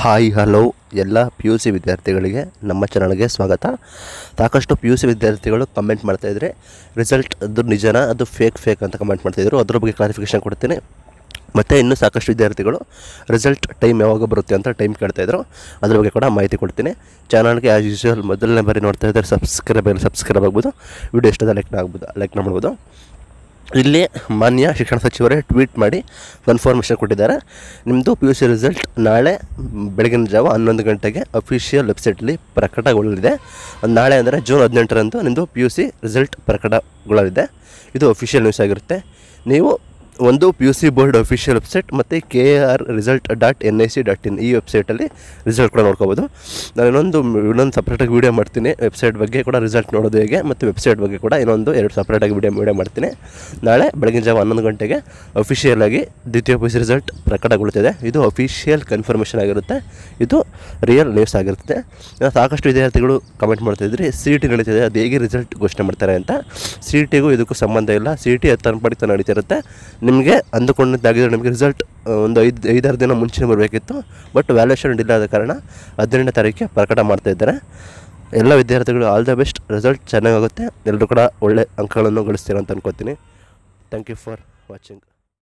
hi hello ಎಲ್ಲ P U C ವಿದ್ಯಾರ್ಥಿಗಳಿಗೆ ನಮ್ಮ ಚಾನಲ್ಗೆ ಸ್ವಾಗತ ಸಾಕಷ್ಟು ಪಿ ಯು ಸಿ ವಿದ್ಯಾರ್ಥಿಗಳು ಕಮೆಂಟ್ ಮಾಡ್ತಾಯಿದ್ರೆ ರಿಸಲ್ಟ್ ಅದು ನಿಜನಾ ಅದು ಫೇಕ್ ಫೇಕ್ ಅಂತ ಕಮೆಂಟ್ ಮಾಡ್ತಾಯಿದ್ರು ಅದ್ರ ಬಗ್ಗೆ ಕ್ಲಾರಿಫಿಕೇಷನ್ ಕೊಡ್ತೀನಿ ಮತ್ತು ಇನ್ನೂ ಸಾಕಷ್ಟು ವಿದ್ಯಾರ್ಥಿಗಳು ರಿಸಲ್ಟ್ ಟೈಮ್ ಯಾವಾಗ ಬರುತ್ತೆ ಅಂತ ಟೈಮ್ ಕೇಳ್ತಾಯಿದ್ರು ಅದ್ರ ಬಗ್ಗೆ ಕೂಡ ಮಾಹಿತಿ ಕೊಡ್ತೀನಿ ಚಾನಲ್ಗೆ ಆ್ಯಸ್ ಯೂಶುವಲ್ ಮೊದಲನೇ ಬಾರಿ ನೋಡ್ತಾ ಇದ್ದಾರೆ ಸಬ್ಸ್ಕ್ರೈಬ್ ಸಬ್ಸ್ಕ್ರೈಬ್ ಆಗ್ಬೋದು ವಿಡಿಯೋ ಇಷ್ಟದ ಲೈಕ್ ಆಗ್ಬೋದು ಲೈಕ್ ಮಾಡ್ಬೋದು ಇಲ್ಲಿ ಮಾನ್ಯ ಶಿಕ್ಷಣ ಸಚಿವರೇ ಟ್ವೀಟ್ ಮಾಡಿ ಕನ್ಫರ್ಮೇಷನ್ ಕೊಟ್ಟಿದ್ದಾರೆ ನಿಮ್ಮದು ಪಿ ಯು ಸಿ ರಿಸಲ್ಟ್ ನಾಳೆ ಬೆಳಗಿನ ಜಾವ ಹನ್ನೊಂದು ಗಂಟೆಗೆ ಅಫಿಷಿಯಲ್ ವೆಬ್ಸೈಟಲ್ಲಿ ಪ್ರಕಟಗೊಳ್ಳಲಿದೆ ಒಂದು ನಾಳೆ ಅಂದರೆ ಜೂನ್ ಹದಿನೆಂಟರಂದು ನಿಮ್ಮದು ಪಿ ಯು ಸಿ ರಿಸಲ್ಟ್ ಪ್ರಕಟಗೊಳ್ಳಲಿದೆ ಇದು ಅಫಿಷಿಯಲ್ ನ್ಯೂಸ್ ಆಗಿರುತ್ತೆ ನೀವು ಒಂದು P U C board official website ಮತ್ತು K R result dot N I C dot in ಈ ವೆಬ್ಸೈಟಲ್ಲಿ ರಿಸಲ್ಟ್ ಕೂಡ ನೋಡ್ಕೋಬೋದು ನಾನು ಇನ್ನೊಂದು ಇನ್ನೊಂದು ಸಪ್ರೇಟಾಗಿ ವೀಡಿಯೋ ಮಾಡ್ತೀನಿ ವೆಬ್ಸೈಟ್ ಬಗ್ಗೆ ಕೂಡ ರಿಸಲ್ಟ್ ನೋಡೋದು ಹೇಗೆ ಮತ್ತು ವೆಬ್ಸೈಟ್ ಬಗ್ಗೆ ಕೂಡ ಇನ್ನೊಂದು ಎರಡು ಸಪ್ರೇಟಾಗಿ ವೀಡಿಯೋ ವೀಡಿಯೋ ಮಾಡ್ತೀನಿ ನಾಳೆ ಬೆಳಗಿನ ಜಾವ ಹನ್ನೊಂದು ಗಂಟೆಗೆ ಅಫಿಷಿಯಲ್ ಆಗಿ ದ್ವಿತೀಯ ಪಿ ಯು ಸಿ ರಿಸಲ್ಟ್ ಪ್ರಕಟಗೊಳ್ಳುತ್ತದೆ ಇದು ಅಫಿಷಿಯಲ್ ಕನ್ಫರ್ಮೇಷನ್ ಆಗಿರುತ್ತೆ ಇದು ರಿಯಲ್ ನ್ಯೂಸ್ ಆಗಿರುತ್ತೆ ಇನ್ನು ಸಾಕಷ್ಟು ವಿದ್ಯಾರ್ಥಿಗಳು ಕಮೆಂಟ್ ಮಾಡ್ತಾಯಿದ್ರಿ ಸಿ ಇ ಟಿ ನಡೀತಿದೆ ಅದು ಹೇಗೆ ರಿಸಲ್ಟ್ ಘೋಷಣೆ ಮಾಡ್ತಾರೆ ಅಂತ ಸಿ ಇ ಟಿಗೂ ಇದಕ್ಕೂ ಸಂಬಂಧ ಇಲ್ಲ ಸಿ ಇ ಟಿ ಹತ್ತು ಪಡಿತ ನಡೀತಿರುತ್ತೆ ನಿಮಗೆ ಅಂದುಕೊಂಡಿದ್ದಾಗಿದ್ರೆ ನಿಮಗೆ ರಿಸಲ್ಟ್ ಒಂದು ಐದು ಐದಾರು ದಿನ ಮುಂಚೆನೇ ಬರಬೇಕಿತ್ತು ಬಟ್ ವ್ಯಾಲ್ಯೂಷನ್ ಡಿಲೇ ಆದ ಕಾರಣ ಹದಿನೆಂಟನೇ ತಾರೀಕಿಗೆ ಪ್ರಕಟ ಮಾಡ್ತಾ ಇದ್ದಾರೆ ಎಲ್ಲ ವಿದ್ಯಾರ್ಥಿಗಳು ಆಲ್ ದ ಬೆಸ್ಟ್ ರಿಸಲ್ಟ್ ಚೆನ್ನಾಗಾಗುತ್ತೆ ಎಲ್ಲರೂ ಕೂಡ ಒಳ್ಳೆ ಅಂಕಗಳನ್ನು ಗಳಿಸ್ತೀರ ಅಂತ ಅನ್ಕೋತೀನಿ ಥ್ಯಾಂಕ್ ಯು ಫಾರ್ ವಾಚಿಂಗ್